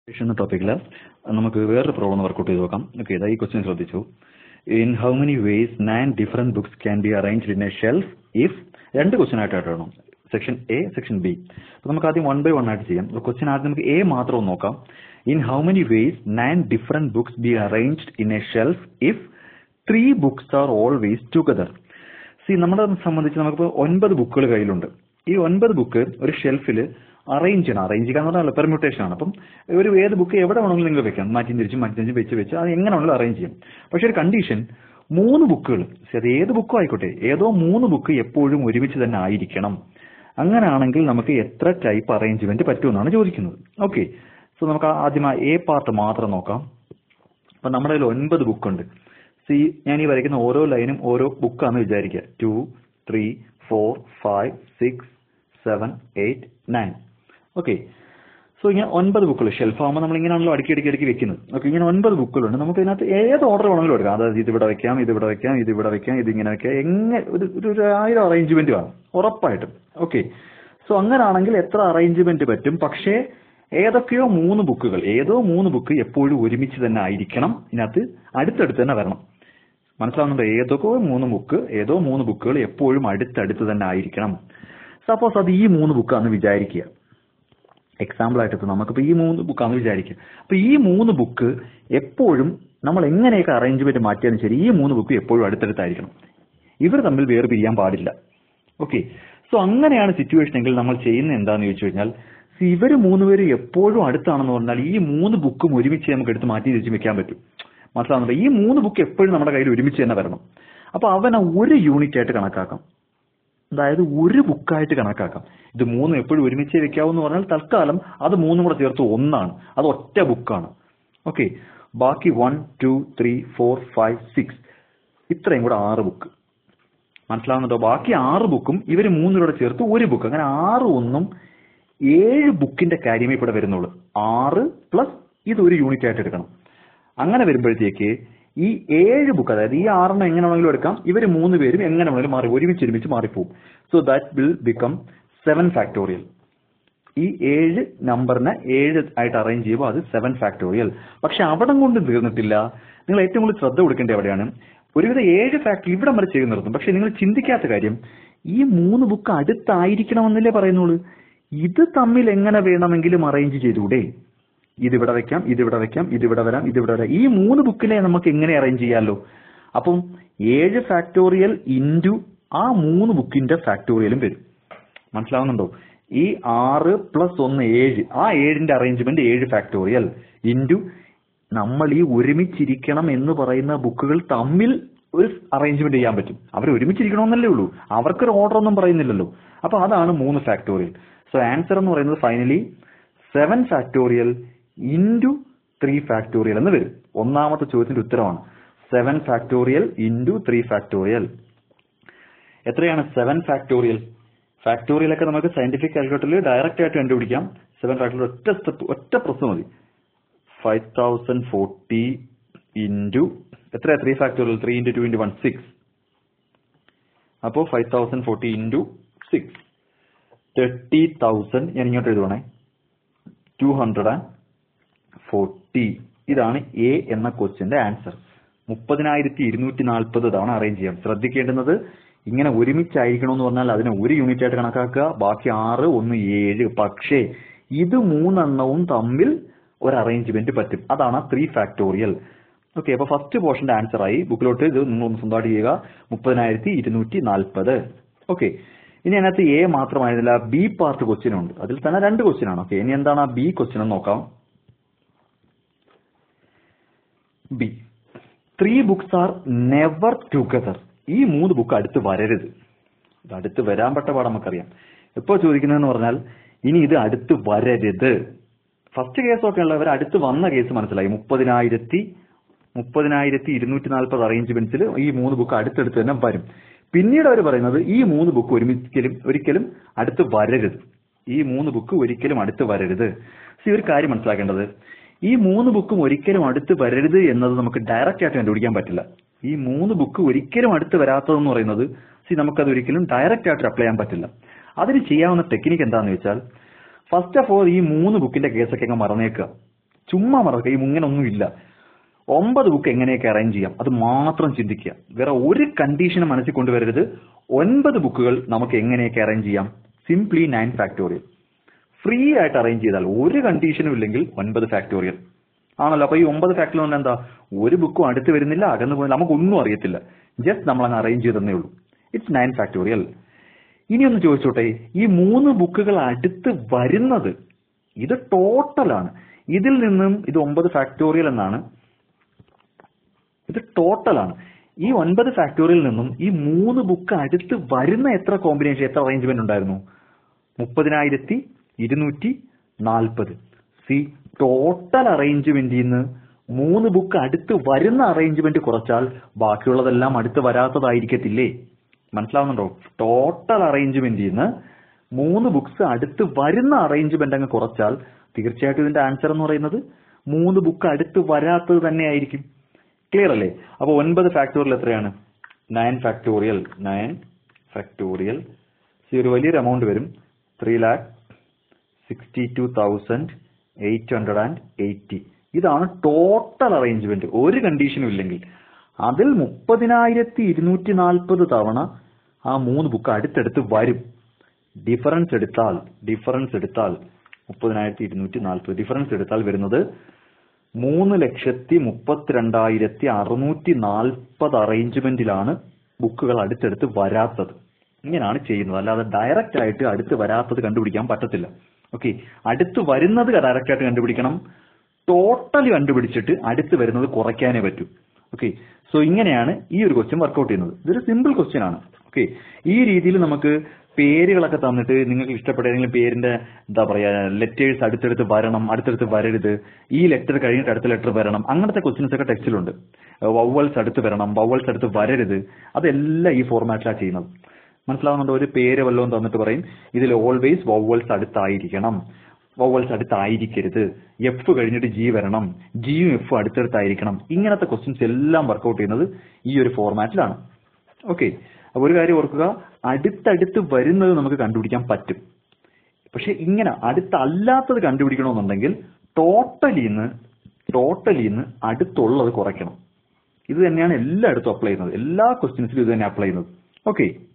എന്ന ടോപ്പിക്കിൽ നമുക്ക് വേറൊരു പ്രോബ്ലം ഒന്ന് വർക്കൗട്ട് ചെയ്ത് നോക്കാം ഓക്കെ ഇതാ ഈ ക്വസ്റ്റ്യൻ ശ്രദ്ധിച്ചു in how many ways nine different books can be arranged in a shelf if രണ്ട് ക്വസ്റ്റ്യൻ ആയിട്ട് വേണം സെക്ഷൻ എ സെക്ഷൻ ബി അപ്പൊ നമുക്ക് ആദ്യം വൺ ബൈ വൺ ആയിട്ട് ചെയ്യാം ക്വസ്റ്റ്യൻ ആദ്യം നമുക്ക് എ മാത്രം ഒന്ന് നോക്കാം in how many ways nine different books be arranged in a shelf if three books are always together സി നമ്മളെ സംബന്ധിച്ച് നമുക്കിപ്പോൾ ഒൻപത് ബുക്കുകൾ കയ്യിലുണ്ട് ഈ ഒൻപത് ബുക്ക് ഒരു ഷെൽഫിൽ അറേഞ്ച് ചെയ്യണം അറേഞ്ച് ചെയ്യാന്ന് പറഞ്ഞാൽ പെർമ്യൂട്ടേഷൻ ആണ് അപ്പം ഒരു ഏത് ബുക്ക് എവിടെ വേണമെങ്കിലും നിങ്ങൾ വെക്കാം മാറ്റി തിരിച്ച് മാറ്റി തിരിച്ച് വെച്ച് വെച്ച് അത് എങ്ങനെ വേണമെങ്കിലും അറേഞ്ച് ചെയ്യും പക്ഷെ ഒരു കണ്ടീഷൻ മൂന്ന് ബുക്കുകൾ അത് ഏത് ബുക്കും ആയിക്കോട്ടെ ഏതോ മൂന്ന് ബുക്ക് എപ്പോഴും ഒരുമിച്ച് തന്നെ ആയിരിക്കണം അങ്ങനെയാണെങ്കിൽ നമുക്ക് എത്ര ടൈപ്പ് അറേഞ്ച്മെന്റ് പറ്റുമെന്നാണ് ചോദിക്കുന്നത് ഓക്കെ സോ നമുക്ക് ആദ്യം ആ എ പാർട്ട് മാത്രം നോക്കാം അപ്പൊ നമ്മുടെ കയ്യിൽ ഒൻപത് ബുക്കുണ്ട് സി ഞാൻ ഈ വരയ്ക്കുന്ന ഓരോ ലൈനും ഓരോ ബുക്കാന്ന് വിചാരിക്കുക two three four five six seven eight nine okay so ഇങ്ങനെ ഒൻപത് ബുക്കുകൾ ഷെൽഫ് ആകുമ്പോൾ നമ്മൾ ഇങ്ങനെയാണല്ലോ അടുക്കി അടുക്കി അടുക്കി വെക്കുന്നത് ഓക്കെ ഇങ്ങനെ ഒൻപത് ബുക്കുകളുണ്ട് നമുക്ക് ഇതിനകത്ത് ഏത് ഓർഡർ വേണമെങ്കിലും എടുക്കാം അതായത് ഇത് ഇവിടെ വെക്കാം ഇത് ഇവിടെ വെക്കാം ഇത് ഇവിടെ വെക്കാം ഇത് ഇങ്ങനെ വെക്കാം എങ്ങനെ ഒരു ഒരു ഒരു ആയിരം അറേഞ്ച്മെന്റ് വേണം ഉറപ്പായിട്ടും ഓക്കെ സോ അങ്ങനെയാണെങ്കിൽ എത്ര അറേഞ്ച്മെന്റ് പറ്റും പക്ഷേ ഏതൊക്കെയോ മൂന്ന് ബുക്കുകൾ ഏതോ മൂന്ന് ബുക്ക് എപ്പോഴും ഒരുമിച്ച് തന്നെ ആയിരിക്കണം ഇതിനകത്ത് അടുത്തടുത്ത് തന്നെ വരണം മനസ്സിലാവുന്നുണ്ടോ ഏതൊക്കെ മൂന്ന് ബുക്ക് ഏതോ മൂന്ന് ബുക്കുകൾ എപ്പോഴും അടുത്തടുത്ത് തന്നെ ആയിരിക്കണം സപ്പോസ് അത് ഈ മൂന്ന് ബുക്കാന്ന് വിചാരിക്കുക എക്സാമ്പിൾ ആയിട്ട് ഇപ്പൊ നമുക്കിപ്പോ ഈ മൂന്ന് ബുക്കാന്ന് വിചാരിക്കുക അപ്പൊ ഈ മൂന്ന് ബുക്ക് എപ്പോഴും നമ്മൾ എങ്ങനെയൊക്കെ അറേഞ്ച്മെന്റ് മാറ്റിയാലും ശരി ഈ മൂന്ന് ബുക്ക് എപ്പോഴും അടുത്തടുത്തായിരിക്കണം ഇവർ തമ്മിൽ വേർപിരിയാൻ പാടില്ല ഓക്കെ സോ അങ്ങനെയാണ് സിറ്റുവേഷൻ എങ്കിൽ നമ്മൾ ചെയ്യുന്നത് എന്താന്ന് ചോദിച്ചു കഴിഞ്ഞാൽ ഇവർ മൂന്നുപേരും എപ്പോഴും അടുത്താണെന്ന് പറഞ്ഞാൽ ഈ മൂന്ന് ബുക്കും ഒരുമിച്ച് നമുക്ക് എടുത്ത് മാറ്റി തിരിച്ച് വെക്കാൻ പറ്റും മനസ്സിലാവുന്നുണ്ട് ഈ മൂന്ന് ബുക്ക് എപ്പോഴും നമ്മുടെ കയ്യിൽ ഒരുമിച്ച് തന്നെ വരണം അപ്പൊ അവനെ ഒരു യൂണിറ്റ് ആയിട്ട് കണക്കാക്കാം അതായത് ഒരു ബുക്കായിട്ട് കണക്കാക്കാം ഇത് മൂന്നും എപ്പോഴും ഒരുമിച്ച് വെക്കാവൂ എന്ന് പറഞ്ഞാൽ തൽക്കാലം അത് മൂന്നും കൂടെ ചേർത്ത് ഒന്നാണ് അത് ഒറ്റ ബുക്കാണ് ഓക്കെ ബാക്കി one two three four five six ഇത്രയും കൂടെ ആറ് ബുക്ക് മനസ്സിലാവുന്നുണ്ടോ ബാക്കി ആറ് ബുക്കും ഇവർ മൂന്നിലൂടെ ചേർത്ത് ഒരു ബുക്ക് അങ്ങനെ ആറ് ഒന്നും ഏഴ് ബുക്കിന്റെ കാര്യമേ ഇവിടെ വരുന്നുള്ളൂ ആറ് പ്ലസ് ഇത് ഒരു യൂണിറ്റ് ആയിട്ട് എടുക്കണം അങ്ങനെ വരുമ്പോഴത്തേക്ക് ഈ ഏഴ് ബുക്ക് അതായത് ഈ ആറെണ്ണം എങ്ങനെ വേണമെങ്കിലും എടുക്കാം ഇവർ മൂന്ന് പേരും എങ്ങനെ വേണമെങ്കിലും മാറി ഒരുമിച്ച് ഒരുമിച്ച് മാറിപ്പോവും so that will become seven factorial ഈ ഏഴ് നമ്പറിനെ ഏഴ് ആയിട്ട് അറേഞ്ച് ചെയ്യുമ്പോൾ അത് സെവൻ ഫാക്ടോറിയൽ പക്ഷെ അവിടം കൊണ്ട് തീർന്നിട്ടില്ല നിങ്ങൾ ഏറ്റവും കൂടുതൽ ശ്രദ്ധ കൊടുക്കേണ്ടത് എവിടെയാണ് ഒരുവിധം ഏഴ് ഫാക്ടറി ഇവിടം വരെ ചെയ്ത് നിർത്തും പക്ഷെ നിങ്ങൾ ചിന്തിക്കാത്ത കാര്യം ഈ മൂന്ന് ബുക്ക് അടുത്തായിരിക്കണമെന്നല്ലേ പറയുന്നുള്ളൂ ഇത് തമ്മിൽ എങ്ങനെ വേണമെങ്കിലും അറേഞ്ച് ചെയ്തുകൂടെ ഇതിവിടെ വെക്കാം ഇതിവിടെ വെക്കാം ഇതിവിടെ വരാം ഇതിവിടെ വരാം ഈ മൂന്ന് ബുക്കിനെ നമുക്ക് എങ്ങനെ അറേഞ്ച് ചെയ്യാമല്ലോ അപ്പം ഏഴ് ഫാക്ടോറിയൽ ഇൻറ്റു ആ മൂന്ന് ബുക്കിന്റെ ഫാക്ടോറിയലും വരും മനസ്സിലാവുന്നുണ്ടോ ഈ ആറ് പ്ലസ് ഒന്ന് ഏഴ് ആ ഏഴിന്റെ അറേഞ്ച്മെന്റ് ഏഴ് ഫാക്ടോറിയൽ ഇൻറ്റു നമ്മൾ ഈ ഒരുമിച്ചിരിക്കണം എന്ന് പറയുന്ന ബുക്കുകൾ തമ്മിൽ ഒരു അറേഞ്ച്മെന്റ് ചെയ്യാൻ പറ്റും അവർ ഒരുമിച്ചിരിക്കണമെന്നല്ലേ ഉള്ളൂ അവർക്കൊരു ഓർഡർ ഒന്നും പറയുന്നില്ലല്ലോ അപ്പൊ അതാണ് മൂന്ന് ഫാക്ടോറിയൽ സോ ആൻസർ എന്ന് പറയുന്നത് finally seven factorial into three factorial എന്ന് വരും ഒന്നാമത്തെ ചോദ്യത്തിന്റെ ഉത്തരമാണ് seven factorial into three factorial എത്രയാണ് സെവൻ ഫാക്ടോറിയൽ ഫാക്ടോറിയൽ ഒക്കെ നമുക്ക് സയന്റിഫിക് കാൽക്കുലേറ്ററിൽ ഡയറക്റ്റ് ആയിട്ട് കണ്ടുപിടിക്കാം സെവൻ ഫാക്ടോറിയൽ ഒറ്റ സ്റ്റെപ്പ് ഒറ്റ പ്രസ് മതി ഫൈവ് തൗസൻഡ് ഫോർട്ടി ഇൻറ്റു എത്രയാ three factorial three into two into one six അപ്പോൾ five thousand forty into six thirty thousand ഞാൻ ഇങ്ങോട്ട് എഴുതുവാണേ ടു ഹൺഡ്രഡ് ആൻഡ് ഫോർട്ടി ഇതാണ് എ എന്ന ക്വസ്റ്റ്യന്റെ ആൻസർ മുപ്പതിനായിരത്തി ഇരുന്നൂറ്റി നാൽപ്പത് തവണ അറേഞ്ച് ചെയ്യാം ശ്രദ്ധിക്കേണ്ടുന്നത് ഇങ്ങനെ ഒരുമിച്ചായിരിക്കണമെന്ന് പറഞ്ഞാൽ അതിനെ ഒരു യൂണിറ്റ് ആയിട്ട് കണക്കാക്കുക ബാക്കി ആറ് ഒന്ന് ഏഴ് പക്ഷേ ഇത് മൂന്നെണ്ണവും തമ്മിൽ ഒരു അറേഞ്ച്മെന്റ് പറ്റും അതാണ് ത്രീ ഫാക്ടോറിയൽ ഓക്കെ അപ്പൊ ഫസ്റ്റ് പോർഷന്റെ ആൻസർ ആയി ബുക്കിലോട്ട് ഇത് നിങ്ങൾ ഒന്ന് സ്വന്തമായിട്ട് ചെയ്യുക മുപ്പതിനായിരത്തി ഇരുന്നൂറ്റി നാൽപ്പത് ഓക്കെ ഇനി അതിനകത്ത് എ മാത്രമായിരുന്നില്ല ബി പാർട്ട് ക്വസ്റ്റ്യൻ ഉണ്ട് അതിൽ തന്നെ രണ്ട് ക്വസ്റ്റ്യൻ ആണ് ഓക്കെ ഇനി എന്താണ് ആ ബി ക്വസ്റ്റ്യൻ എന്ന് നോക്കാം B three books are never together ഈ മൂന്ന് ബുക്ക് അടുത്ത് വരരുത് ഇത് അടുത്ത് വരാൻ പെട്ട പാട് നമുക്കറിയാം എപ്പോ ചോദിക്കുന്നതെന്ന് പറഞ്ഞാൽ ഇനി ഇത് അടുത്ത് വരരുത് ഫസ്റ്റ് കേസൊക്കെ ഉള്ളവർ അടുത്ത് വന്ന കേസ് മനസ്സിലായി മുപ്പതിനായിരത്തി മുപ്പതിനായിരത്തി ഇരുന്നൂറ്റി നാൽപ്പത് അറേഞ്ച്മെന്റ്സിൽ ഈ മൂന്ന് ബുക്ക് അടുത്തടുത്ത് തന്നെ വരും പിന്നീട് അവർ പറയുന്നത് ഈ മൂന്ന് ബുക്ക് ഒരുമിക്കലും ഒരിക്കലും അടുത്ത് വരരുത് ഈ മൂന്ന് ബുക്ക് ഒരിക്കലും അടുത്ത് വരരുത് സി ഒരു കാര്യം മനസ്സിലാക്കേണ്ടത് ഈ മൂന്ന് ബുക്കും ഒരിക്കലും അടുത്ത് വരരുത് എന്നത് നമുക്ക് ഡയറക്റ്റ് ആയിട്ട് കണ്ടുപിടിക്കാൻ പറ്റില്ല ഈ മൂന്ന് ബുക്ക് ഒരിക്കലും അടുത്ത് വരാത്തതെന്ന് പറയുന്നത് സി നമുക്കത് ഒരിക്കലും ഡയറക്റ്റ് ആയിട്ട് അപ്ലൈ ചെയ്യാൻ പറ്റില്ല അതിന് ചെയ്യാവുന്ന ടെക്നിക്ക് എന്താണെന്ന് വെച്ചാൽ ഫസ്റ്റ് ഓഫ് ഓൾ ഈ മൂന്ന് ബുക്കിന്റെ കേസൊക്കെ അങ്ങ് മറന്നേക്കുക ചുമ്മാ മറക്കുക ഈ ഇങ്ങനെ ഒന്നും ഇല്ല ഒമ്പത് ബുക്ക് എങ്ങനെയൊക്കെ അറേഞ്ച് ചെയ്യാം അത് മാത്രം ചിന്തിക്കുക വേറെ ഒരു കണ്ടീഷനും മനസ്സിൽ കൊണ്ടുവരരുത് ഒൻപത് ബുക്കുകൾ നമുക്ക് എങ്ങനെയൊക്കെ അറേഞ്ച് ചെയ്യാം സിംപ്ലി നയൻ ഫാക്ടോറിയൽ ഫ്രീ ആയിട്ട് അറേഞ്ച് ചെയ്താൽ ഒരു കണ്ടീഷനും ഇല്ലെങ്കിൽ ഒൻപത് ഫാക്ടോറിയൽ ആണല്ലോ അപ്പൊ ഈ ഒമ്പത് ഫാക്ടറിൽ കൊണ്ട് എന്താ ഒരു ബുക്കും അടുത്ത് വരുന്നില്ല അകന്നു പോകുന്നില്ല നമുക്കൊന്നും അറിയത്തില്ല ജസ്റ്റ് നമ്മൾ അങ്ങ് അറേഞ്ച് ചെയ്തേ ഉള്ളൂ ഇറ്റ്സ് നയൻ ഫാക്ടോറിയൽ ഇനി ഒന്ന് ചോദിച്ചോട്ടെ ഈ മൂന്ന് ബുക്കുകൾ അടുത്ത് വരുന്നത് ഇത് ടോട്ടലാണ് ഇതിൽ നിന്നും ഇത് ഒമ്പത് ഫാക്ടോറിയൽ എന്നാണ് ഇത് ടോട്ടലാണ് ഈ ഒൻപത് ഫാക്ടോറിയൽ നിന്നും ഈ മൂന്ന് ബുക്ക് അടുത്ത് വരുന്ന എത്ര കോമ്പിനേഷൻ എത്ര അറേഞ്ച്മെന്റ് ഉണ്ടായിരുന്നു മുപ്പതിനായിരത്തി ഇരുന്നൂറ്റി നാൽപ്പത് സി ടോട്ടൽ അറേഞ്ച്മെന്റിൽ നിന്ന് മൂന്ന് ബുക്ക് അടുത്ത് വരുന്ന അറേഞ്ച്മെന്റ് കുറച്ചാൽ ബാക്കിയുള്ളതെല്ലാം അടുത്ത് വരാത്തതായിരിക്കത്തില്ലേ മനസ്സിലാവുന്നുണ്ടോ ടോട്ടൽ അറേഞ്ച്മെന്റിൽ നിന്ന് മൂന്ന് ബുക്സ് അടുത്ത് വരുന്ന അറേഞ്ച്മെന്റ് അങ്ങ് കുറച്ചാൽ തീർച്ചയായിട്ടും ഇതിന്റെ ആൻസർ എന്ന് പറയുന്നത് മൂന്ന് ബുക്ക് അടുത്ത് വരാത്തത് തന്നെയായിരിക്കും ക്ലിയർ അല്ലേ അപ്പൊ ഒൻപത് ഫാക്ടോറിയൽ എത്രയാണ് നയൻ ഫാക്ടോറിയൽ നയൻ ഫാക്ടോറിയൽ സി ഒരു വലിയൊരു എമൗണ്ട് വരും three lakh sixty two thousand eight hundred and eighty ഇതാണ് ടോട്ടൽ അറേഞ്ച്മെന്റ് ഒരു കണ്ടീഷനും ഇല്ലെങ്കിൽ അതിൽ മുപ്പതിനായിരത്തി ഇരുന്നൂറ്റി നാൽപ്പത് തവണ ആ മൂന്ന് ബുക്ക് അടുത്തടുത്ത് വരും ഡിഫറൻസ് എടുത്താൽ ഡിഫറൻസ് എടുത്താൽ മുപ്പതിനായിരത്തി ഇരുന്നൂറ്റി നാൽപ്പത് ഡിഫറൻസ് എടുത്താൽ വരുന്നത് മൂന്ന് ലക്ഷത്തി മുപ്പത്തിരണ്ടായിരത്തി അറുന്നൂറ്റി നാൽപ്പത് അറേഞ്ച്മെന്റിലാണ് ബുക്കുകൾ അടുത്തടുത്ത് വരാത്തത് ഇങ്ങനെയാണ് ചെയ്യുന്നത് അല്ലാതെ ഡയറക്റ്റ് ആയിട്ട് അടുത്ത് വരാത്തത് കണ്ടുപിടിക്കാൻ പറ്റത്തില്ല ഓക്കെ അടുത്ത് വരുന്നത് ഡയറക്റ്റ് ആയിട്ട് കണ്ടുപിടിക്കണം ടോട്ടലി കണ്ടുപിടിച്ചിട്ട് അടുത്ത് വരുന്നത് കുറയ്ക്കാനേ പറ്റൂ ഓക്കെ സോ ഇങ്ങനെയാണ് ഈ ഒരു ക്വസ്റ്റ്യൻ വർക്കൗട്ട് ചെയ്യുന്നത് ഇതൊരു സിമ്പിൾ ക്വസ്റ്റ്യൻ ആണ് ഓക്കെ ഈ രീതിയിൽ നമുക്ക് പേരുകളൊക്കെ തന്നിട്ട് നിങ്ങൾക്ക് ഇഷ്ടപ്പെട്ട ഏതെങ്കിലും പേരിന്റെ എന്താ പറയാ ലെറ്റേഴ്സ് അടുത്തടുത്ത് വരണം അടുത്തടുത്ത് വരരുത് ഈ ലെറ്റർ കഴിഞ്ഞിട്ട് അടുത്ത ലെറ്റർ വരണം അങ്ങനത്തെ ക്വസ്റ്റ്യൻസ് ഒക്കെ ടെക്സ്റ്റിലുണ്ട് വവ്വൽസ് അടുത്ത് വരണം വവ്വൽസ് അടുത്ത് വരരുത് അതെല്ലാം ഈ ഫോർമാറ്റിലാണ് ചെയ്യുന്നത് മനസ്സിലാവുന്നുണ്ടോ ഒരു പേര് വല്ലതും തന്നിട്ട് പറയും ഇതിൽ ഓൾവേസ് വവ്വൽസ് അടുത്തായിരിക്കണം വവ്വൽസ് അടുത്തായിരിക്കരുത് എഫ് കഴിഞ്ഞിട്ട് ജി വരണം ജിയും എഫും അടുത്തടുത്തായിരിക്കണം ഇങ്ങനത്തെ ക്വസ്റ്റ്യൻസ് എല്ലാം വർക്കൗട്ട് ചെയ്യുന്നത് ഈ ഒരു ഫോർമാറ്റിലാണ് ഓക്കെ അപ്പൊ ഒരു കാര്യം ഓർക്കുക അടുത്തടുത്ത് വരുന്നത് നമുക്ക് കണ്ടുപിടിക്കാൻ പറ്റും പക്ഷെ ഇങ്ങനെ അടുത്തല്ലാത്തത് കണ്ടുപിടിക്കണമെന്നുണ്ടെങ്കിൽ ടോട്ടലിന്ന് ടോട്ടലിന്ന് അടുത്തുള്ളത് കുറയ്ക്കണം ഇത് തന്നെയാണ് എല്ലായിടത്തും അപ്ലൈ ചെയ്യുന്നത് എല്ലാ ക്വസ്റ്റ്യൻസിലും ഇത് തന്നെ അപ്ലൈ ചെയ്യുന്നത് ഓക്കെ